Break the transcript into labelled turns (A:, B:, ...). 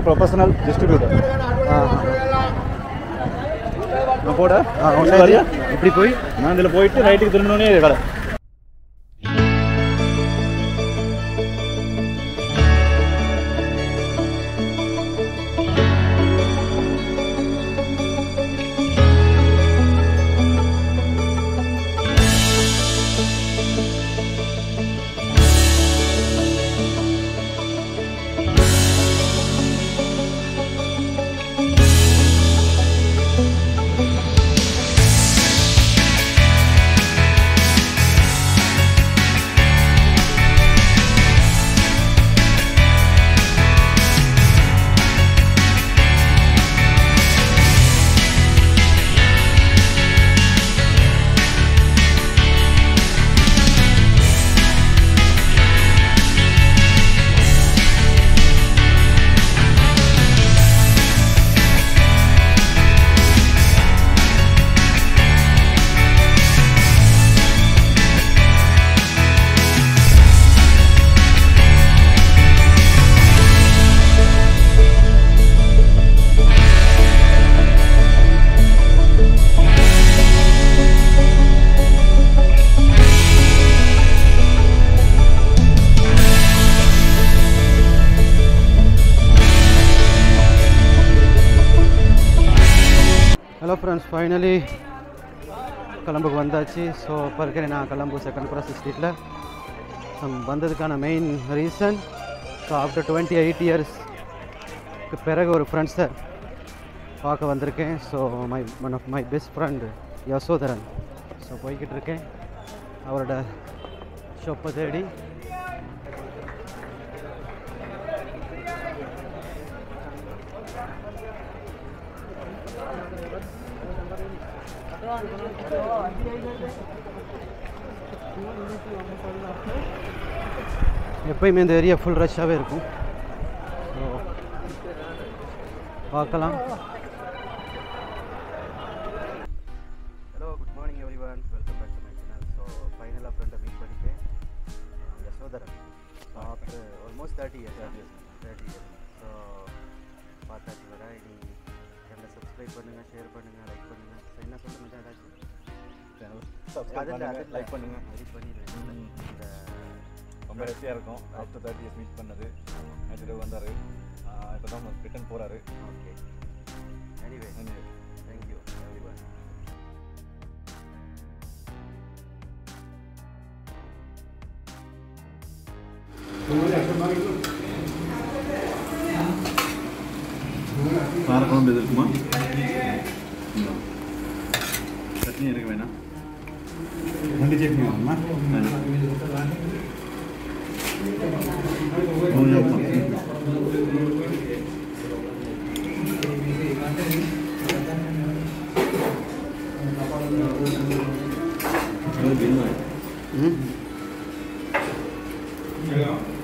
A: professional distributor
B: ஆ
A: நான் போட
B: ஆ
A: இங்க வரியா
B: இப்படி போய்
A: நான் இதில் போயிட்டு ரைட்டுக்கு திரும்பினோடனே கடை
B: ஹலோ ஃப்ரெண்ட்ஸ் ஃபைனலி கொலம்புக்கு வந்தாச்சு ஸோ இப்போ இருக்கிறேன் நான் கொலம்பு செகண்ட் கிராஸ் ஸ்ட்ரீட்டில் வந்ததுக்கான main reason so after twenty eight இயர்ஸ்க்கு பிறகு ஒரு ஃப்ரெண்ட்ஸை பார்க்க வந்திருக்கேன் so my one of my best friend Yasotharan so போய்கிட்டு இருக்கேன் அவரோட ஷாப்பை தேடி எப்பயுமே இந்த ஏரியா ஃபுல் ரஷ்ஷாகவே இருக்கும் ஸோ பார்க்கலாம் hello good morning everyone welcome back to my channel so ஃபைனலாக ஃப்ரெண்டை மீட் பண்ணிட்டேன் Yasotharan so after almost thirty years thirty years so பார்த்தாச்சு வர இனி சேனலை சப்ஸ்கிரைப் பண்ணுங்கள் ஷேர் பண்ணுங்கள் லைக் பண்ணுங்கள் ஸோ என்ன சொல்லுங்கள் ஏதாச்சும் அதில்
A: லைக் பண்ணுங்க
B: அது பண்ணிடுவேன் இந்த
A: ரொம்ப ஹெல்த்தியாக இருக்கும் ஆஃப்டர் தேர்ட்டி இயர்ஸ் மீட் பண்ணது நேற்று வந்தார் இப்போ தான் ரிட்டன் போகிறாரு
B: okay anyway thank you everyone
A: காரக்குழம்பு எது இருக்குமா சட்னி இருக்கு வேணாம்
C: ரெண்டு சட்னி வேணுமா
B: ம்